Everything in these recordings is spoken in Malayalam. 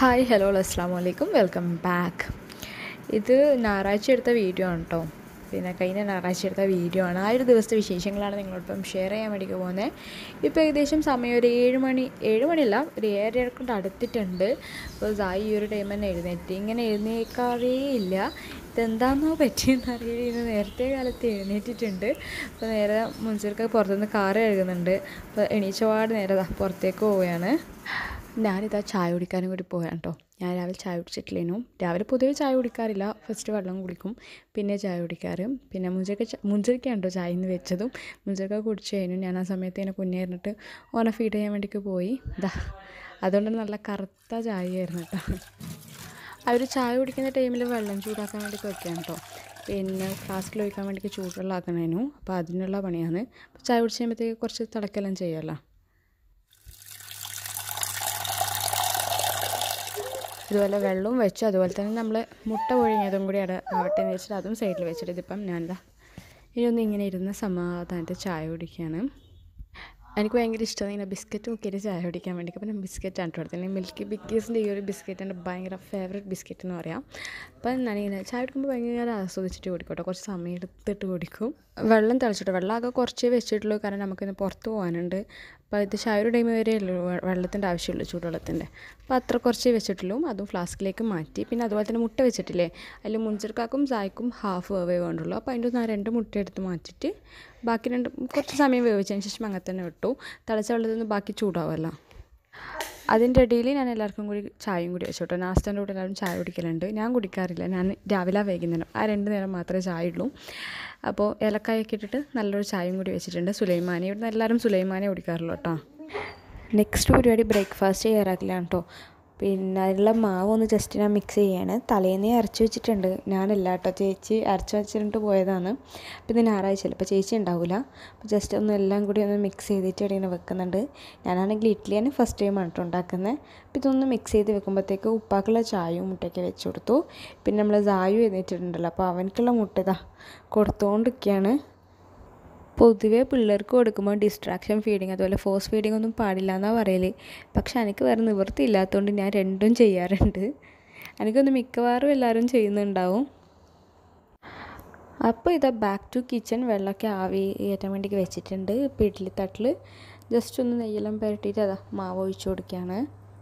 ഹായ് ഹലോ അസ്സാം വലൈക്കും വെൽക്കം ബാക്ക് ഇത് ഞായറാഴ്ച എടുത്ത വീഡിയോ ആണ് കേട്ടോ പിന്നെ കഴിഞ്ഞ ഞായറാഴ്ച എടുത്ത വീഡിയോ ആണ് ആ ഒരു ദിവസത്തെ വിശേഷങ്ങളാണ് നിങ്ങളോടൊപ്പം ഷെയർ ചെയ്യാൻ വേണ്ടിയിട്ട് പോകുന്നത് ഇപ്പോൾ ഏകദേശം സമയം ഒരു ഏഴ് മണി ഏഴ് മണിയല്ല ഒരു ഏഴര കൊണ്ട് അടുത്തിട്ടുണ്ട് അപ്പോൾ സായി ഈ ഒരു ടൈം തന്നെ എഴുന്നേറ്റ് ഇങ്ങനെ എഴുന്നേക്കാറേ ഇല്ല ഇതെന്താണെന്നോ പറ്റിയെന്ന് അറിയില്ല ഇന്ന് നേരത്തെ കാലത്ത് എഴുന്നേറ്റിട്ടുണ്ട് അപ്പോൾ നേരെ മുൻസിൽക്ക് പുറത്തുനിന്ന് കാറ് കഴുകുന്നുണ്ട് അപ്പോൾ എണീച്ചപാട് നേരെ ദാ പുറത്തേക്ക് പോവുകയാണ് ഞാനിതാ ചായ കുടിക്കാനും കൂടി പോയാണ് കേട്ടോ ഞാൻ രാവിലെ ചായ കുടിച്ചിട്ടില്ലേനു രാവിലെ പൊതുവെ ചായ കുടിക്കാറില്ല ഫസ്റ്റ് വെള്ളം കുടിക്കും പിന്നെ ചായ കുടിക്കാറ് പിന്നെ മുഞ്ചൊക്കെ മുഞ്ചൊക്കെയാണ് കേട്ടോ ചായ ഇന്ന് വെച്ചതും മുഞ്ചൊക്കെ കുടിച്ചു കഴിഞ്ഞു ഞാൻ ആ സമയത്ത് ഇങ്ങനെ കുഞ്ഞെ ഇരുന്നിട്ട് ഓനെ ഫീഡ് ചെയ്യാൻ വേണ്ടിയിട്ട് പോയി ഇതാ അതുകൊണ്ട് നല്ല കറുത്ത ചായയായിരുന്നു കേട്ടോ അവർ ചായ കുടിക്കുന്ന ടൈമിൽ വെള്ളം ചൂടാക്കാൻ വേണ്ടിയിട്ട് വെക്കുകയാണ് കേട്ടോ പിന്നെ ഫ്ലാസ്കിൽ ഒഴിക്കാൻ വേണ്ടിയിട്ട് ചൂടുവെള്ളം ആക്കണേനു അപ്പോൾ അതിനുള്ള പണിയാണ് അപ്പോൾ ചായ കുടിച്ച് കഴിയുമ്പോഴത്തേക്ക് കുറച്ച് തിളക്കെല്ലാം ചെയ്യുമല്ലോ അതുപോലെ വെള്ളവും വെച്ചു അതുപോലെ തന്നെ നമ്മൾ മുട്ട പൊഴിഞ്ഞതും കൂടി അവിടെ ആവട്ടെ എന്ന് വെച്ചിട്ട് അതും സൈഡിൽ വെച്ചിട്ട് ഇതിപ്പം ഞാനെന്താ ഇനി ഒന്ന് ഇങ്ങനെ ഇരുന്ന് സമാധാനത്തിൽ ചായ കുടിക്കുകയാണ് എനിക്ക് ഭയങ്കര ഇഷ്ടമാണ് ഇങ്ങനെ ബിസ്ക്കറ്റ് നോക്കിയിട്ട് ചായ കുടിക്കാൻ വേണ്ടി അപ്പം ഞാൻ ബിസ്ക്കറ്റാണ് കേട്ടോ കൊടുത്തത് മിൽക്കി ബിക്കീസിൻ്റെ ഈ ഒരു ബിസ്ക്കറ്റ് എൻ്റെ ഭയങ്കര ഫേവറേറ്റ് ബിസ്ക്കറ്റ് എന്ന് പറയാം അപ്പം ഞാനിങ്ങനെ ചായ കുടിക്കുമ്പോൾ ഭയങ്കര ആസ്വദിച്ചിട്ട് കുടിക്കട്ടോ കുറച്ച് സമയം എടുത്തിട്ട് കുടിക്കും വെള്ളം തിളച്ചിട്ട് വെള്ളം ആകെ കുറച്ചേ വെച്ചിട്ടുള്ളൂ കാരണം നമുക്കിന്ന് പുറത്ത് പോകാനുണ്ട് അപ്പോൾ ഇത് ചായ ഒരു ടൈം വരെ ഉള്ളൂ വെള്ളത്തിൻ്റെ ആവശ്യമുള്ളൂ ചൂടുവെള്ളത്തിൻ്റെ അപ്പോൾ അത്ര കുറച്ചേ വെച്ചിട്ടുള്ളൂ അതും ഫ്ലാസ്കിലേക്ക് മാറ്റി പിന്നെ അതുപോലെ തന്നെ മുട്ട വെച്ചിട്ടില്ലേ അതിൽ മുഞ്ചിർക്കാക്കും ചായക്കും ഹാഫ് വേവേ വേണ്ടുള്ളൂ അപ്പോൾ അതിൻ്റെ ഒന്ന് രണ്ട് മുട്ട എടുത്ത് മാറ്റിയിട്ട് ബാക്കി രണ്ട് കുറച്ച് സമയം വേവിച്ചതിന് ശേഷം അങ്ങനെ തന്നെ വിട്ടു തിളച്ച വെള്ളത്തിൽ നിന്ന് ബാക്കി ചൂടാവുമല്ലോ അതിൻ്റെ ഇടയിൽ ഞാൻ എല്ലാവർക്കും കൂടി ചായയും കൂടി വെച്ചു കേട്ടോ നാസ്തൻ്റെ കൂടെ എല്ലാവരും ചായ കുടിക്കലുണ്ട് ഞാൻ കുടിക്കാറില്ല ഞാൻ രാവിലെ വൈകുന്നേരം ആ രണ്ട് നേരം മാത്രമേ ചായ ഉള്ളൂ അപ്പോൾ ഏലക്കായൊക്കെ ഇട്ടിട്ട് നല്ലൊരു ചായയും കൂടി വെച്ചിട്ടുണ്ട് സുലൈമാനി ഇവിടുന്ന് എല്ലാവരും സുലൈമാനെ കുടിക്കാറുള്ളൂ കേട്ടോ നെക്സ്റ്റ് പരിപാടി ബ്രേക്ക്ഫാസ്റ്റ് തയ്യാറാക്കലാണ് കേട്ടോ പിന്നെ അതിലുള്ള മാവ് ഒന്ന് ജസ്റ്റ് ഞാൻ മിക്സ് ചെയ്യാണ് തലേന്നേ അരച്ച് വെച്ചിട്ടുണ്ട് ഞാനല്ല കേട്ടോ ചേച്ചി അരച്ച് വെച്ചിട്ട് പോയതാണ് അപ്പോൾ ഇത് ഞായറാഴ്ചയല്ല അപ്പോൾ ചേച്ചി ഉണ്ടാവില്ല അപ്പോൾ ജസ്റ്റ് ഒന്ന് എല്ലാം കൂടി ഒന്ന് മിക്സ് ചെയ്തിട്ട് ഇങ്ങനെ വെക്കുന്നുണ്ട് ഞാനാണെങ്കിൽ ഇഡ്ഡലിയാണ് ഫസ്റ്റ് ടൈമാണ് കേട്ടോ ഉണ്ടാക്കുന്നത് അപ്പോൾ ഇതൊന്ന് മിക്സ് ചെയ്ത് വെക്കുമ്പോഴത്തേക്ക് ഉപ്പാക്കുള്ള ചായയും മുട്ടയൊക്കെ വെച്ച് കൊടുത്തു പിന്നെ നമ്മൾ സായു എഴുന്നേറ്റിട്ടുണ്ടല്ലോ അപ്പോൾ അവനക്കുള്ള മുട്ട ഇതാ കൊടുത്തുകൊണ്ടിരിക്കുകയാണ് പൊതുവെ പിള്ളേർക്ക് കൊടുക്കുമ്പോൾ ഡിസ്ട്രാക്ഷൻ ഫീഡിങ് അതുപോലെ ഫോഴ്സ് ഫീഡിങ് ഒന്നും പാടില്ല എന്നാണ് പറയൽ പക്ഷെ എനിക്ക് വേറെ നിവൃത്തി ഇല്ലാത്തതുകൊണ്ട് ഞാൻ രണ്ടും ചെയ്യാറുണ്ട് എനിക്കൊന്ന് മിക്കവാറും എല്ലാവരും ചെയ്യുന്നുണ്ടാവും അപ്പോൾ ഇതാ ബാക്ക് ടു കിച്ചൺ വെള്ളമൊക്കെ ആവി കയറ്റാൻ വേണ്ടി വെച്ചിട്ടുണ്ട് ഇപ്പോൾ ഇഡ്ഡലി തട്ടിൽ ജസ്റ്റ് ഒന്ന് നെയ്യെല്ലാം പുരട്ടിയിട്ട് അതാ മാവ് ഒഴിച്ചു കൊടുക്കുകയാണ്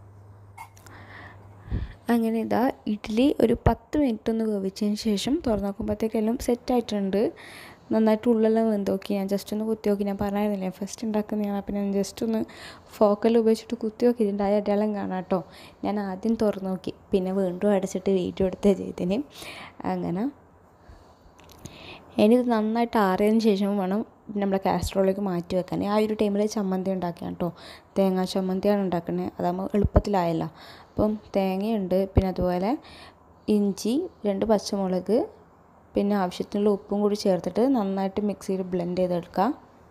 അങ്ങനെ ഇതാ ഇഡ്ഡലി ഒരു പത്ത് മിനിറ്റ് ഒന്ന് വേവിച്ചതിന് ശേഷം തുറന്നു നോക്കുമ്പോഴത്തേക്കെല്ലാം സെറ്റായിട്ടുണ്ട് നന്നായിട്ട് ഉള്ളെല്ലാം വെന്ത് നോക്കി ഞാൻ ജസ്റ്റ് ഒന്ന് കുത്തി നോക്കി ഞാൻ പറഞ്ഞായിരുന്നില്ലേ ഫസ്റ്റ് ഉണ്ടാക്കുന്നതാണ് അപ്പം ഞാൻ ജസ്റ്റ് ഒന്ന് ഫോക്കൽ ഉപയോഗിച്ചിട്ട് കുത്തി നോക്കിയിട്ടുണ്ട് ആ അടയാളം കാണാം കേട്ടോ ഞാൻ ആദ്യം തുറന്നു നോക്കി പിന്നെ വീണ്ടും അടച്ചിട്ട് വീഡിയോ എടുത്തേ ചെയ്തതിന് അങ്ങനെ ഇനി ഇത് നന്നായിട്ട് ആറിയതിന് ശേഷം വേണം നമ്മുടെ കാസ്ട്രോളിലേക്ക് മാറ്റി വെക്കാൻ ആ ഒരു ടൈമിൽ ചമ്മന്തി ഉണ്ടാക്കിയാണ് കേട്ടോ തേങ്ങാ ചമ്മന്തിയാണ് ഉണ്ടാക്കുന്നത് അതാകുമ്പോൾ എളുപ്പത്തിലായല്ലോ അപ്പം തേങ്ങയുണ്ട് പിന്നെ അതുപോലെ ഇഞ്ചി രണ്ട് പച്ചമുളക് പിന്നെ ആവശ്യത്തിനുള്ള ഉപ്പും കൂടി ചേർത്തിട്ട് നന്നായിട്ട് മിക്സിയിൽ ബ്ലെൻഡ് ചെയ്തെടുക്കുക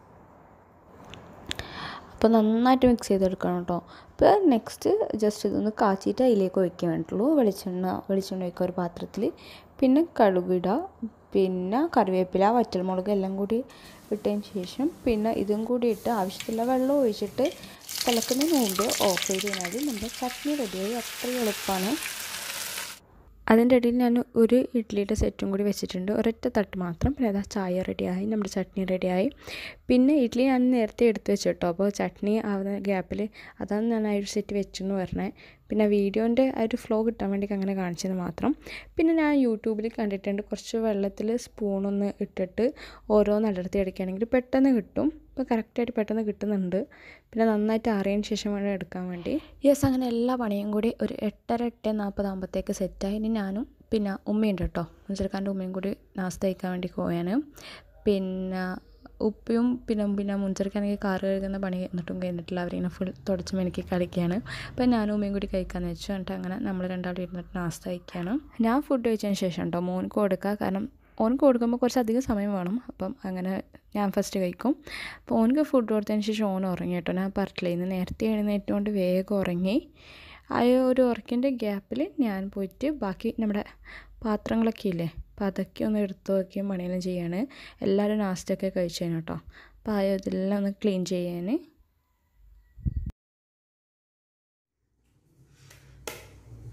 അപ്പോൾ നന്നായിട്ട് മിക്സ് ചെയ്തെടുക്കണം കേട്ടോ അപ്പോൾ നെക്സ്റ്റ് ജസ്റ്റ് ഇതൊന്ന് കാച്ചിട്ട് അതിലേക്ക് ഒഴിക്കാൻ വേണ്ടിയിട്ടുള്ളൂ വെളിച്ചെണ്ണ വെളിച്ചെണ്ണ ഒഴിക്കുക ഒരു പാത്രത്തിൽ പിന്നെ കടുകിടുക പിന്നെ കറിവേപ്പില വറ്റൽമുളക് എല്ലാം കൂടി ഇട്ടതിന് ശേഷം പിന്നെ ഇതും കൂടി ഇട്ട് ആവശ്യത്തിലുള്ള വെള്ളം ഒഴിച്ചിട്ട് തിളക്കുന്നതിന് മുമ്പ് ഓഫ് ചെയ്ത് കഴിഞ്ഞാൽ നമ്മുടെ ചട്നി റെഡിയായി അത്രയും എളുപ്പമാണ് അതിൻ്റെ ഇടയിൽ ഞാൻ ഒരു ഇഡ്ഡലിയുടെ സെറ്റും കൂടി വെച്ചിട്ടുണ്ട് ഒരൊറ്റ തട്ട് മാത്രം പിന്നെ അതാ ചായ റെഡിയായി നമ്മുടെ ചട്നി റെഡിയായി പിന്നെ ഇഡ്ഡലി ഞാൻ നേരത്തെ എടുത്ത് വെച്ചു കേട്ടോ അപ്പോൾ ചട്നി ആവുന്ന ഗ്യാപ്പിൽ അതാണ് ഞാൻ ആ ഒരു സെറ്റ് വെച്ചെന്ന് പറഞ്ഞത് പിന്നെ വീഡിയോൻ്റെ ആ ഒരു ഫ്ലോ കിട്ടാൻ വേണ്ടി അങ്ങനെ കാണിച്ചത് മാത്രം പിന്നെ ഞാൻ യൂട്യൂബിൽ കണ്ടിട്ടുണ്ട് കുറച്ച് വെള്ളത്തിൽ സ്പൂണൊന്ന് ഇട്ടിട്ട് ഓരോന്ന് അടർത്തി അടിക്കുകയാണെങ്കിൽ പെട്ടെന്ന് കിട്ടും ഇപ്പോൾ കറക്റ്റായിട്ട് പെട്ടെന്ന് കിട്ടുന്നുണ്ട് പിന്നെ നന്നായിട്ട് അറിയതിന് ശേഷം വേണം എടുക്കാൻ വേണ്ടി യെസ് അങ്ങനെ എല്ലാ പണിയും കൂടി ഒരു എട്ടര എട്ട് നാൽപ്പതാകുമ്പോഴത്തേക്ക് സെറ്റായി ഇനി ഞാനും പിന്നെ ഉമ്മയുണ്ട് കേട്ടോ മുൻചെറുക്കാൻ്റെ ഉമ്മയും കൂടി നാസ്ത കഴിക്കാൻ വേണ്ടി പോയാണ് പിന്നെ ഉപ്പയും പിന്നെ പിന്നെ മുൻചെറുക്കാണെങ്കിൽ കാറ് കഴുകുന്ന പണി എന്നിട്ടും കഴിഞ്ഞിട്ടില്ല അവരിങ്ങനെ ഫുൾ തുടച്ച് മെനിക്ക് കളിക്കുകയാണ് അപ്പം ഞാനും ഉമ്മയും കൂടി കഴിക്കാമെന്ന് വെച്ചു എന്നിട്ട് അങ്ങനെ നമ്മൾ രണ്ടാളും ഇരുന്നിട്ട് നാസ്ത കഴിക്കുകയാണ് ഞാൻ ഫുഡ് കഴിച്ചതിന് ശേഷം കേട്ടോ മോൻക്ക് കൊടുക്കുക കാരണം ഓനക്ക് കൊടുക്കുമ്പോൾ കുറച്ച് അധികം സമയം വേണം അപ്പം അങ്ങനെ ഞാൻ ഫസ്റ്റ് കഴിക്കും അപ്പോൾ ഓനക്ക് ഫുഡ് കൊടുത്തതിന് ശേഷം ഓൻ ഉറങ്ങി കേട്ടോ ഞാൻ പറഞ്ഞില്ലേ ഇന്ന് നേരത്തെ എഴുന്നേറ്റുകൊണ്ട് വേഗം ഉറങ്ങി ആ ഒരു ഉറക്കിൻ്റെ ഗ്യാപ്പിൽ ഞാൻ പോയിട്ട് ബാക്കി നമ്മുടെ പാത്രങ്ങളൊക്കെ ഇല്ലേ അപ്പോൾ അതൊക്കെ ഒന്ന് എടുത്ത് നോക്കിയും പണിയെല്ലാം ചെയ്യാണ് എല്ലാവരും നാസ്റ്റൊക്കെ കഴിച്ചതിന് കേട്ടോ അപ്പോൾ ആ ഇതെല്ലാം ഒന്ന് ക്ലീൻ ചെയ്യാൻ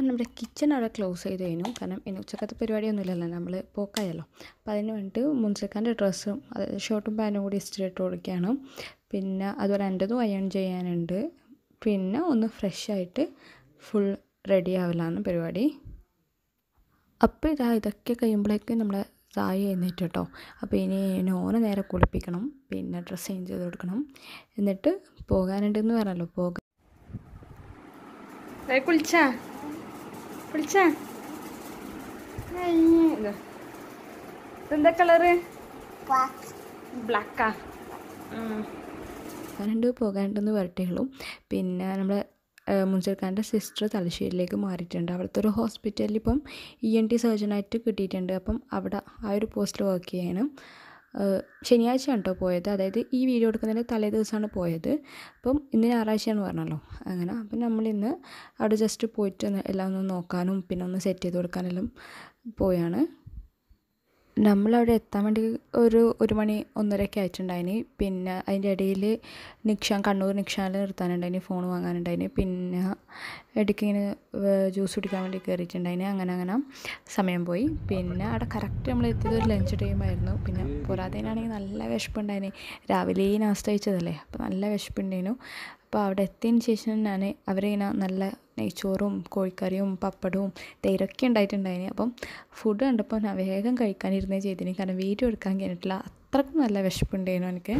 നമ്മുടെ കിച്ചൺ അവിടെ ക്ലോസ് ചെയ്ത് കഴിഞ്ഞു കാരണം ഇന്ന് ഉച്ചക്കത്തെ പരിപാടിയൊന്നുമില്ലല്ലോ നമ്മൾ പോക്കായല്ലോ അപ്പോൾ അതിന് വേണ്ടിയിട്ട് മുൻസിക്കാൻ്റെ ഡ്രസ്സും അതായത് ഷർട്ടും പാൻറ്റും കൂടി ഇസ്തിരി ഇട്ട് കൊടുക്കുകയാണ് പിന്നെ അതുപോലെ എൻ്റെതും അയൺ ചെയ്യാനുണ്ട് പിന്നെ ഒന്ന് ഫ്രഷ് ആയിട്ട് ഫുൾ റെഡി ആവലാണ് പരിപാടി അപ്പോൾ ഇതാ ഇതൊക്കെ കഴിയുമ്പോഴേക്ക് നമ്മളെ സായി എഴുന്നേറ്റ് കേട്ടോ അപ്പോൾ ഇനി നോനെ നേരെ കുളിപ്പിക്കണം പിന്നെ ഡ്രസ്സ് ചേഞ്ച് ചെയ്ത് കൊടുക്കണം എന്നിട്ട് പോകാനുണ്ടെന്ന് പറഞ്ഞല്ലോ പോകാൻ കുളിച്ചാ കുളിച്ചാ ഇതെന്താ കളറ് ബ്ലാക്കാ പോകാനുണ്ട് പോകാനുണ്ടെന്ന് വരട്ടേ ഉള്ളൂ പിന്നെ നമ്മുടെ മുൻസിൽക്കാരൻ്റെ സിസ്റ്റർ തലശ്ശേരിയിലേക്ക് മാറിയിട്ടുണ്ട് അവിടുത്തെ ഒരു ഹോസ്പിറ്റലിൽ ഇപ്പം ഇ എൻ ടി സർജനായിട്ട് കിട്ടിയിട്ടുണ്ട് അപ്പം അവിടെ ആ ഒരു പോസ്റ്റിൽ വർക്ക് ചെയ്യാനും ശനിയാഴ്ചയാണ് കേട്ടോ പോയത് അതായത് ഈ വീഡിയോ എടുക്കുന്നതിൻ്റെ തലേ ദിവസമാണ് പോയത് അപ്പം ഇന്ന് ഞായറാഴ്ചയാണ് പറഞ്ഞല്ലോ അങ്ങനെ അപ്പം നമ്മളിന്ന് അവിടെ ജസ്റ്റ് പോയിട്ട് എല്ലാം ഒന്ന് നോക്കാനും പിന്നെ ഒന്ന് സെറ്റ് ചെയ്ത് കൊടുക്കാനെല്ലാം പോയാണ് നമ്മളവിടെ എത്താൻ വേണ്ടി ഒരു ഒരു മണി ഒന്നരയൊക്കെ ആയിട്ടുണ്ടായിന് പിന്നെ അതിൻ്റെ ഇടയിൽ നിക്ഷാൻ കണ്ണൂർ നിക്ഷാനിൽ നിർത്താനുണ്ടായിന് ഫോൺ വാങ്ങാനുണ്ടായിന് പിന്നെ ഇടയ്ക്ക് ഇങ്ങനെ ജ്യൂസ് കുടിക്കാൻ വേണ്ടി കയറിയിട്ടുണ്ടായിന് അങ്ങനെ അങ്ങനെ സമയം പോയി പിന്നെ അവിടെ കറക്റ്റ് നമ്മൾ എത്തിയത് ഒരു ലഞ്ച് ടൈമായിരുന്നു പിന്നെ പോരാത്തതിനാണെങ്കിൽ നല്ല വിശപ്പുണ്ടായിന് രാവിലെ നാസ്ത കഴിച്ചതല്ലേ അപ്പോൾ നല്ല വിശപ്പുണ്ടായിരുന്നു അപ്പോൾ അവിടെ എത്തിയതിന് ശേഷം ഞാൻ അവരിങ്ങനെ നല്ല നെയ്ച്ചോറും കോഴിക്കറിയും പപ്പടവും തൈരൊക്കെ ഉണ്ടായിട്ടുണ്ടായിന് അപ്പം ഫുഡ് കണ്ടപ്പോൾ ഞാൻ വേഗം കഴിക്കാനിരുന്നേ ചെയ്തിന് കാരണം വീഡിയോ എടുക്കാൻ കഴിഞ്ഞിട്ടില്ല അത്രക്കും നല്ല വിശപ്പുണ്ടായിരുന്നു എനിക്ക്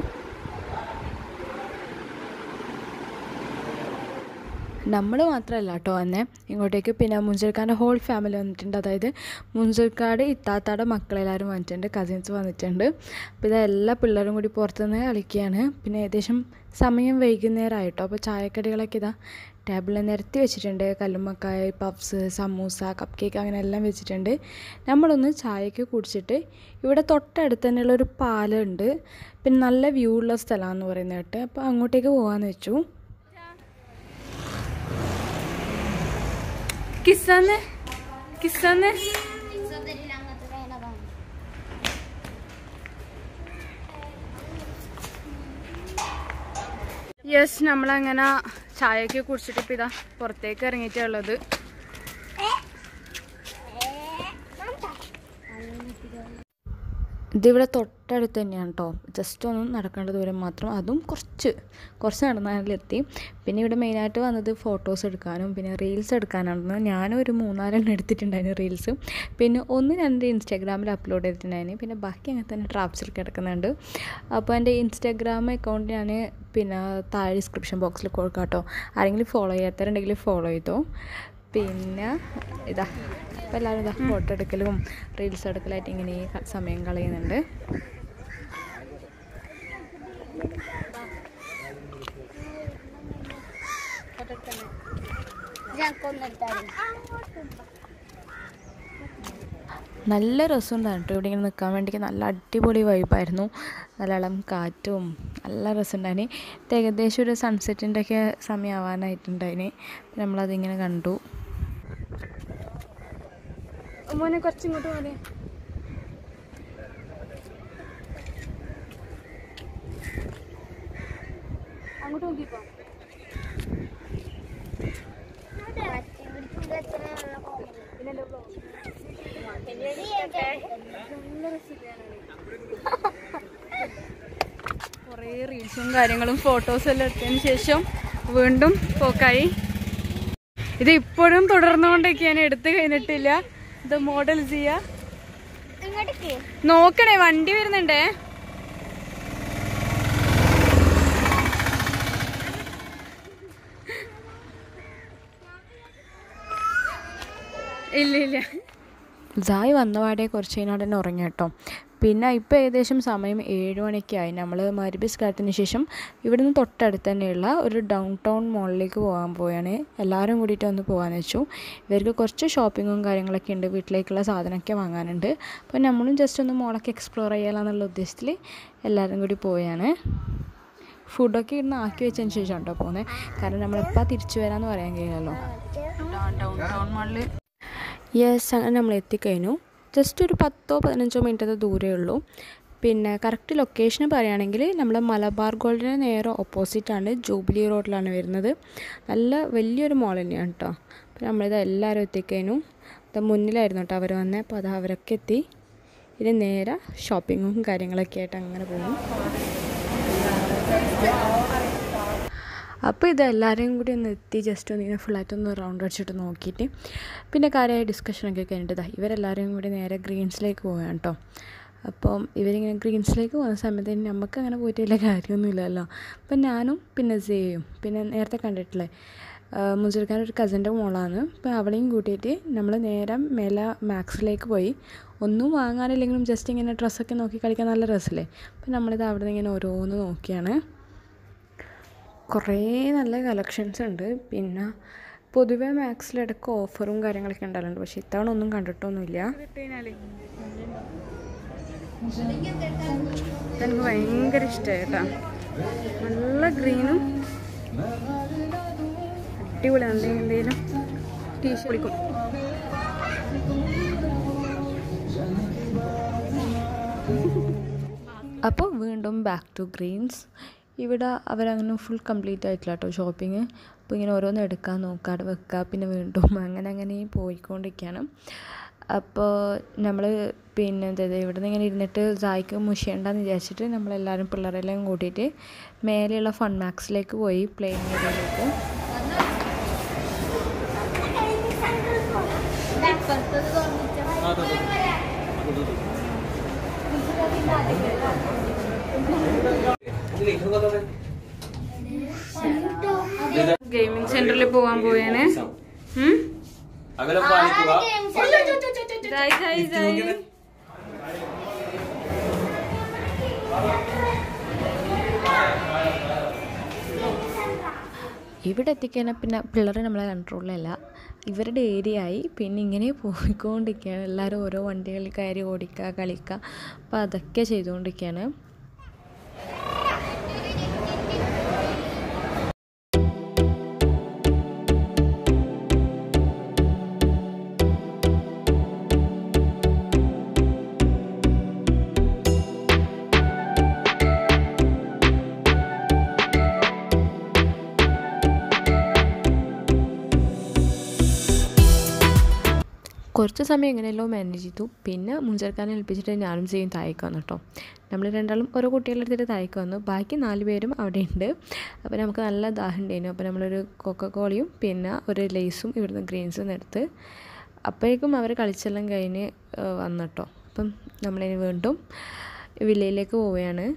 നമ്മൾ മാത്രമല്ല കേട്ടോ വന്നെ ഇങ്ങോട്ടേക്ക് പിന്നെ മുൻസിൽക്കാരുടെ ഹോൾ ഫാമിലി വന്നിട്ടുണ്ട് അതായത് മുൻസിൽക്കാട് ഇത്താത്താടെ മക്കളെല്ലാവരും വന്നിട്ടുണ്ട് കസിൻസ് വന്നിട്ടുണ്ട് അപ്പോൾ ഇത് എല്ലാ പിള്ളേരും കൂടി പുറത്തുനിന്ന് കളിക്കുകയാണ് പിന്നെ ഏകദേശം സമയം വൈകുന്നേരമായിട്ടോ അപ്പോൾ ചായക്കടികളൊക്കെ ഇതാ ടേബിളിൽ നിരത്തി വെച്ചിട്ടുണ്ട് കല്ലുമ്മക്കായ പഫ്സ് സമൂസ കപ്പ് കേക്ക് അങ്ങനെ എല്ലാം വെച്ചിട്ടുണ്ട് നമ്മളൊന്ന് ചായയൊക്കെ കുടിച്ചിട്ട് ഇവിടെ തൊട്ടടുത്ത് തന്നെയുള്ള ഒരു പാലമുണ്ട് പിന്നെ നല്ല വ്യൂ ഉള്ള സ്ഥലമാണെന്ന് പറയുന്നത് കേട്ട് അപ്പോൾ അങ്ങോട്ടേക്ക് പോകാമെന്ന് വെച്ചു കിസ്സാന്ന് കിസ്സാന്ന് യെസ് നമ്മളങ്ങനെ ചായയൊക്കെ കുടിച്ചിട്ട് ഇപ്പം ഇതാ പുറത്തേക്ക് ഇറങ്ങിയിട്ടുള്ളത് ഇതിവിടെ തൊട്ടടുത്ത് തന്നെയാണ് കേട്ടോ ജസ്റ്റ് ഒന്ന് നടക്കേണ്ട ദൂരം മാത്രം അതും കുറച്ച് കുറച്ച് നടന്നാലെത്തി പിന്നെ ഇവിടെ മെയിനായിട്ട് വന്നത് ഫോട്ടോസ് എടുക്കാനും പിന്നെ റീൽസ് എടുക്കാനാണ് ഞാനും ഒരു മൂന്നാലെണ്ണം എടുത്തിട്ടുണ്ടായിരുന്നു റീൽസ് പിന്നെ ഒന്ന് രണ്ട് ഇൻസ്റ്റാഗ്രാമിൽ അപ്ലോഡ് ചെയ്തിട്ടുണ്ടായിരുന്നു പിന്നെ ബാക്കി അങ്ങനെ തന്നെ ട്രാപ്സിൽ കിടക്കുന്നുണ്ട് അപ്പോൾ എൻ്റെ ഇൻസ്റ്റാഗ്രാം അക്കൗണ്ട് ഞാൻ പിന്നെ താഴെ ഡിസ്ക്രിപ്ഷൻ ബോക്സിൽ കൊടുക്കാം കേട്ടോ ആരെങ്കിലും ഫോളോ ചെയ്യാത്തവരുണ്ടെങ്കിൽ ഫോളോ ചെയ്തോ പിന്നെ ഇതാ അപ്പോൾ എല്ലാവരും ഇതാ ഫോട്ടോ എടുക്കലും റീൽസ് എടുക്കലായിട്ട് ഇങ്ങനെ സമയം കളയുന്നുണ്ട് നല്ല രസമുണ്ടായിരുന്നു കേട്ടോ ഇവിടെ ഇങ്ങനെ നിൽക്കാൻ വേണ്ടി നല്ല അടിപൊളി വൈബായിരുന്നു നല്ല ഇളം കാറ്റും നല്ല രസമുണ്ടായിന് ഇത് ഏകദേശം ഒരു സൺസെറ്റിൻ്റെ ഒക്കെ സമയമാവാനായിട്ടുണ്ടായിന് നമ്മളതിങ്ങനെ കണ്ടു മോനെ കുറച്ചിങ്ങോട്ട് പോലെ അങ്ങോട്ട് നോക്കിക്കോ കുറേ റീൽസും കാര്യങ്ങളും ഫോട്ടോസും എല്ലാം എടുത്തതിന് ശേഷം വീണ്ടും പോക്കായി ഇത് ഇപ്പോഴും തുടർന്നുകൊണ്ടൊക്കെയാണ് എടുത്തു കഴിഞ്ഞിട്ടില്ല ഇത് മോഡൽ ചെയ്യാ നോക്കണേ വണ്ടി വരുന്നുണ്ടേ ഇല്ല ഇല്ല സായി വന്നപാടെ കുറച്ച് കഴിഞ്ഞാൽ തന്നെ ഉറങ്ങി കേട്ടോ പിന്നെ ഇപ്പോൾ ഏകദേശം സമയം ഏഴ് മണിയൊക്കെ ആയി നമ്മൾ മരുബിസ് കാലത്തിന് ശേഷം ഇവിടുന്ന് തൊട്ടടുത്ത് തന്നെയുള്ള ഒരു ഡൗൺ ടൗൺ മോളിലേക്ക് പോകാൻ പോയാണ് എല്ലാവരും കൂടിയിട്ട് ഒന്ന് പോകാമെന്ന് വെച്ചു ഇവർക്ക് കുറച്ച് ഷോപ്പിങ്ങും കാര്യങ്ങളൊക്കെ ഉണ്ട് വീട്ടിലേക്കുള്ള സാധനമൊക്കെ വാങ്ങാനുണ്ട് അപ്പോൾ നമ്മളും ജസ്റ്റ് ഒന്ന് മോളൊക്കെ എക്സ്പ്ലോർ ചെയ്യാമെന്നുള്ള ഉദ്ദേശത്തിൽ എല്ലാവരും കൂടി പോയാണ് ഫുഡൊക്കെ ഇടുന്ന് ആക്കി വെച്ചതിന് ശേഷം കേട്ടോ പോകുന്നത് കാരണം നമ്മളിപ്പോൾ തിരിച്ചു വരാമെന്ന് പറയാൻ കഴിയില്ലല്ലോ ഡൗൺ ടൗൺ മോളിൽ യെസ് അങ്ങനെ നമ്മൾ എത്തിക്കഴിഞ്ഞു ജസ്റ്റ് ഒരു പത്തോ പതിനഞ്ചോ മിനിറ്റത്തെ ദൂരമേ ഉള്ളൂ പിന്നെ കറക്റ്റ് ലൊക്കേഷൻ പറയുകയാണെങ്കിൽ നമ്മൾ മലബാർ ഗോൾഡിന് നേരെ ഓപ്പോസിറ്റാണ് ജൂബിലി റോഡിലാണ് വരുന്നത് നല്ല വലിയൊരു മോൾ തന്നെയാണ് കേട്ടോ അപ്പോൾ നമ്മളിത് എല്ലാവരും എത്തിക്കഴിഞ്ഞു ഇത് മുന്നിലായിരുന്നു കേട്ടോ അവർ വന്നത് അപ്പോൾ അത് അവരൊക്കെ എത്തി ഇനി നേരെ ഷോപ്പിങ്ങും കാര്യങ്ങളൊക്കെ ആയിട്ട് അങ്ങനെ പോകും അപ്പോൾ ഇത് എല്ലാവരെയും കൂടി ഒന്ന് എത്തി ജസ്റ്റ് ഒന്ന് ഇങ്ങനെ ഫുള്ളായിട്ട് ഒന്ന് റൗണ്ട് അടിച്ചിട്ട് നോക്കിയിട്ട് പിന്നെ കാര്യമായ ഡിസ്കഷനൊക്കെ കഴിഞ്ഞിട്ട് ദാ ഇവരെല്ലാവരും കൂടി നേരെ ഗ്രീൻസിലേക്ക് പോവുകയാണ് കേട്ടോ അപ്പം ഇവരിങ്ങനെ ഗ്രീൻസിലേക്ക് പോകുന്ന സമയത്ത് നമുക്ക് അങ്ങനെ പോയിട്ട് വലിയ കാര്യമൊന്നുമില്ലല്ലോ അപ്പം ഞാനും പിന്നെ സെയും പിന്നെ നേരത്തെ കണ്ടിട്ടില്ലേ മുജർഖാൻ ഒരു കസിൻ്റെ മോളാണ് അപ്പോൾ അവളെയും കൂട്ടിയിട്ട് നമ്മൾ നേരെ മേലെ മാക്സിലേക്ക് പോയി ഒന്നും വാങ്ങാനില്ലെങ്കിലും ജസ്റ്റ് ഇങ്ങനെ ഡ്രസ്സൊക്കെ നോക്കി കളിക്കാൻ നല്ല രസമല്ലേ അപ്പം നമ്മളിത് അവിടെ നിന്ന് ഇങ്ങനെ ഓരോന്ന് നോക്കിയാണ് കുറേ നല്ല കളക്ഷൻസ് ഉണ്ട് പിന്നെ പൊതുവേ മാക്സിലിടക്ക് ഓഫറും കാര്യങ്ങളൊക്കെ ഉണ്ടാകലുണ്ട് പക്ഷേ ഇത്തവണ ഒന്നും കണ്ടിട്ടൊന്നുമില്ല എനിക്ക് ഭയങ്കര ഇഷ്ടമായി കേട്ടോ നല്ല ഗ്രീനും അടിപൊളി എന്തെങ്കിലും എന്തെങ്കിലും ടീഷർട്ട് കുടിക്കും അപ്പോൾ വീണ്ടും ബാക്ക് ടു ഗ്രീൻസ് ഇവിടെ അവരങ്ങനെ ഫുൾ കംപ്ലീറ്റ് ആയിട്ടില്ല കേട്ടോ ഷോപ്പിംഗ് അപ്പോൾ ഇങ്ങനെ ഓരോന്ന് എടുക്കാൻ നോക്കാതെ വെക്കുക പിന്നെ വീണ്ടും അങ്ങനെ അങ്ങനെ പോയിക്കൊണ്ടിരിക്കുകയാണ് അപ്പോൾ നമ്മൾ പിന്നെ എന്താ ഇവിടെ നിന്ന് ഇങ്ങനെ ഇരുന്നിട്ട് സായിക്ക് മുഷിയണ്ടെന്ന് വിചാരിച്ചിട്ട് നമ്മളെല്ലാവരും പിള്ളേരെല്ലാം കൂട്ടിയിട്ട് മേലെയുള്ള ഫൺ മാക്സിലേക്ക് പോയി പ്ലേയിങ് ഏരിയയിലേക്ക് ഗെയിമിംഗ് സെന്ററിൽ പോവാൻ പോയേനെ अगला पानी हुआ ഇവിടെ എത്തിക്കഴിഞ്ഞാൽ പിന്നെ പിള്ളേർ നമ്മളെ കൺട്രോളിലല്ല ഇവരുടെ ഏരിയ ആയി പിന്നെ ഇങ്ങനെ പോയിക്കൊണ്ടിരിക്കുകയാണ് എല്ലാവരും ഓരോ വണ്ടികളിൽ കയറി ഓടിക്കുക കളിക്കുക അപ്പോൾ അതൊക്കെ ചെയ്തുകൊണ്ടിരിക്കുകയാണ് കുറച്ച് സമയം എങ്ങനെയല്ലോ മാനേജ് ചെയ്തു പിന്നെ മുൻചേർക്കാനെ ഏൽപ്പിച്ചിട്ട് ഞാനും ചെയ്യും താഴേക്ക് വന്നു കേട്ടോ നമ്മൾ രണ്ടാളും ഓരോ കുട്ടികളെ എടുത്തിട്ട് താഴേക്ക് വന്നു ബാക്കി നാല് പേരും അവിടെ ഉണ്ട് അപ്പോൾ നമുക്ക് നല്ല ദാഹം ഉണ്ടായിരുന്നു അപ്പോൾ നമ്മളൊരു കൊക്കക്കോളയും പിന്നെ ഒരു ലേസും ഇവിടുന്ന് ഗ്രീൻസും എടുത്ത് അപ്പോഴേക്കും അവർ കളിച്ചെല്ലാം കഴിഞ്ഞ് വന്നു കേട്ടോ അപ്പം നമ്മളിനി വീണ്ടും വില്ലയിലേക്ക് പോവുകയാണ്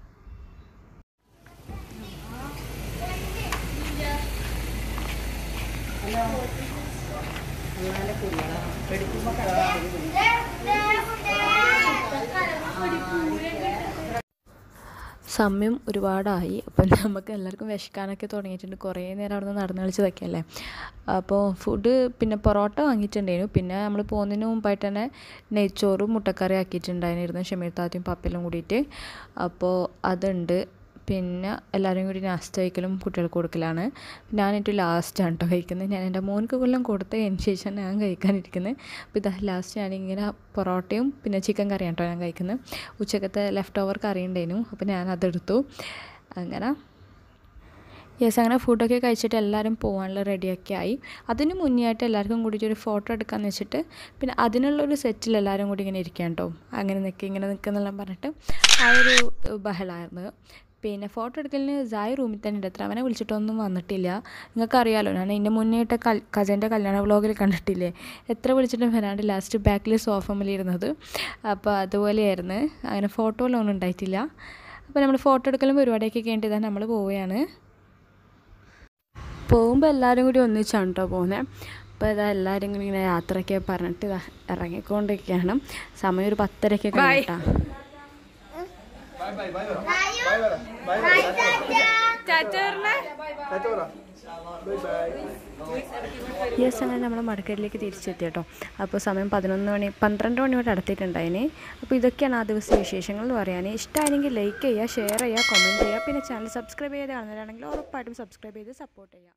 സമയം ഒരുപാടായി അപ്പം നമുക്ക് എല്ലാവർക്കും വിശക്കാനൊക്കെ തുടങ്ങിയിട്ടുണ്ട് കുറേ നേരം അവിടെ നിന്ന് നടന്ന് കളിച്ചതൊക്കെ അല്ലേ അപ്പോൾ ഫുഡ് പിന്നെ പൊറോട്ട വാങ്ങിയിട്ടുണ്ടായിരുന്നു പിന്നെ നമ്മൾ പോകുന്നതിന് മുമ്പായിട്ട് തന്നെ നെയ്ച്ചോറും മുട്ടക്കറി ആക്കിയിട്ടുണ്ടായിരുന്നു ഷമീർ താത്തയും പപ്പയിലും കൂടിയിട്ട് അപ്പോൾ അതുണ്ട് പിന്നെ എല്ലാവരും കൂടി നാസ്ത കഴിക്കലും കുട്ടികൾക്ക് കൊടുക്കലാണ് ഞാൻ ഏറ്റവും ലാസ്റ്റാണ് കേട്ടോ കഴിക്കുന്നത് ഞാൻ എൻ്റെ മോനക്ക് കൊല്ലം കൊടുത്തതിന് ശേഷം ഞാൻ കഴിക്കാനിരിക്കുന്നത് അപ്പോൾ ഇതാ ലാസ്റ്റ് ഞാനിങ്ങനെ പൊറോട്ടയും പിന്നെ ചിക്കൻ കറിയാണ് കേട്ടോ ഞാൻ കഴിക്കുന്നത് ഉച്ചക്കത്തെ ലെഫ്റ്റ് ഓവർ കറി ഉണ്ടായിരുന്നു അപ്പോൾ ഞാൻ അതെടുത്തു അങ്ങനെ യെസ് അങ്ങനെ ഫുഡൊക്കെ കഴിച്ചിട്ട് എല്ലാവരും പോകാനുള്ള റെഡിയൊക്കെ ആയി അതിന് മുന്നേ ആയിട്ട് എല്ലാവർക്കും കൂടിയിട്ട് ഒരു ഫോട്ടോ എടുക്കാമെന്ന് വെച്ചിട്ട് പിന്നെ അതിനുള്ളൊരു സെറ്റിൽ എല്ലാവരും കൂടി ഇങ്ങനെ ഇരിക്കാം കേട്ടോ അങ്ങനെ നിൽക്കുക ഇങ്ങനെ നിൽക്കുന്നെല്ലാം പറഞ്ഞിട്ട് ആ ഒരു ബഹളമായിരുന്നു പിന്നെ ഫോട്ടോ എടുക്കലിന് സായി റൂമിൽ തന്നെ ഉണ്ട് എത്ര അവനെ വിളിച്ചിട്ടൊന്നും വന്നിട്ടില്ല നിങ്ങൾക്കറിയാലോ ഞാൻ ഇതിൻ്റെ മുന്നേയിട്ട് കൽ കജൻ്റെ കല്യാണ വ്ളോഗിൽ കണ്ടിട്ടില്ലേ എത്ര വിളിച്ചിട്ടും വരാണ്ട് ലാസ്റ്റ് ബാക്കിൽ സോഫമിലിരുന്നത് അപ്പോൾ അതുപോലെയായിരുന്നു അങ്ങനെ ഫോട്ടോയിലൊന്നും ഉണ്ടായിട്ടില്ല അപ്പോൾ നമ്മൾ ഫോട്ടോ എടുക്കലും പരിപാടിയൊക്കെ കഴിഞ്ഞിട്ട് നമ്മൾ പോവുകയാണ് പോകുമ്പോൾ എല്ലാവരും കൂടി ഒന്നിച്ചാണ് കേട്ടോ പോകുന്നത് അപ്പോൾ ഇതാ എല്ലാവരും കൂടി ഇങ്ങനെ യാത്രയൊക്കെ പറഞ്ഞിട്ട് ഇതാ ഇറങ്ങിക്കൊണ്ടിരിക്കുകയാണ് സമയം ഒരു പത്തരയ്ക്ക് കഴിഞ്ഞിട്ടാ യെസ് അങ്ങനെ നമ്മൾ മടക്കയിലേക്ക് തിരിച്ചെത്തി കേട്ടോ അപ്പോൾ സമയം പതിനൊന്ന് മണി പന്ത്രണ്ട് മണിയോടെ അടുത്തിട്ടുണ്ടായിന് അപ്പോൾ ഇതൊക്കെയാണ് ആ ദിവസത്തെ വിശേഷങ്ങൾ എന്ന് പറയാൻ ഇഷ്ടമായെങ്കിൽ ലൈക്ക് ചെയ്യുക ഷെയർ ചെയ്യുക കമൻറ്റ് ചെയ്യുക പിന്നെ ചാനൽ സബ്സ്ക്രൈബ് ചെയ്ത് കാണുന്നവരാണെങ്കിൽ ഉറപ്പായിട്ടും സബ്സ്ക്രൈബ് ചെയ്ത് സപ്പോർട്ട് ചെയ്യുക